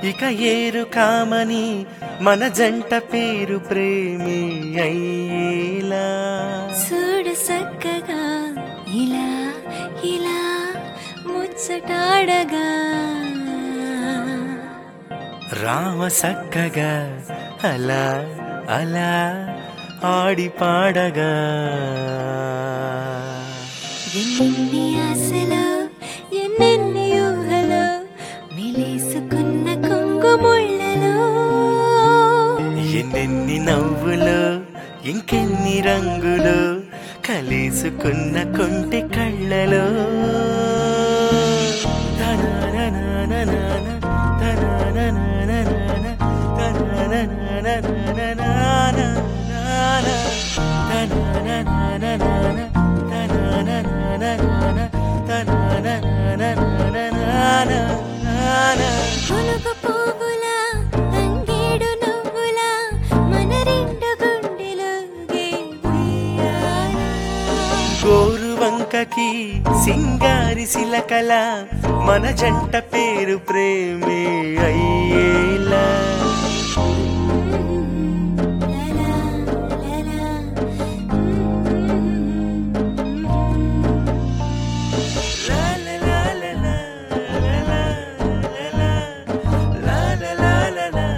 ఇక ఏరు కామని మన జంట పేరు ప్రేమి అయ్యేలా చూడు సక్కగా ఇలా ఇలా ముచ్చటాడగా రామ సక్కగా అలా అలా ఆడి పాడగా ఎన్నెన్ని ఆశలు ఎన్నెన్ని ఊహలు మిలేసుకున్న కొంగుముళ్ళలో ఎన్నెన్ని నవ్వులు ఇంకెన్ని రంగులు కలిసుకున్న కొంటె కళ్ళలో తనననననన, తనననననన, తనననననననననన, తనననననన, తనననననన, తననననననననన. పులుపు పువ్వులా తంగేడు నువ్వులా మన రెండు గుండెలోగే ఉయ్యాల. గోరు వంకకి సింగారి సిలకల మన జంట పేరు ప్రేమే అయ్యేలా లలా, లలా, లా లా లా లా లా, లా లా లా లా, లా లా లా లా.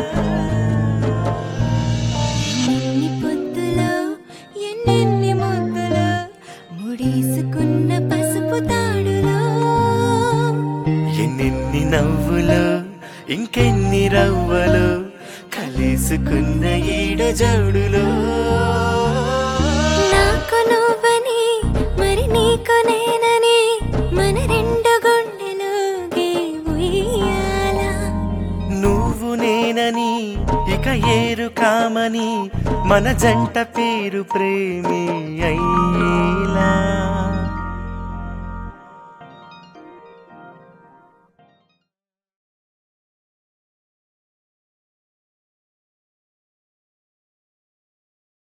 ఎన్నెన్ని పొద్దులో ఎన్నెన్ని ముద్దులో ముడేసుకున్న పసుపు తాడులో ఎన్నెన్ని నవ్వులు ఇంకెన్ని రవ్వలు కలిసుకున్న ఈడ జోడులో నాకు నువ్వని మరి నీకు నేనని మన రెండు గుండెలోగే ఉయ్యాల నువ్వు నేనని ఇక ఏరు కామని మన జంట పేరు ప్రేమి అయ్యేలా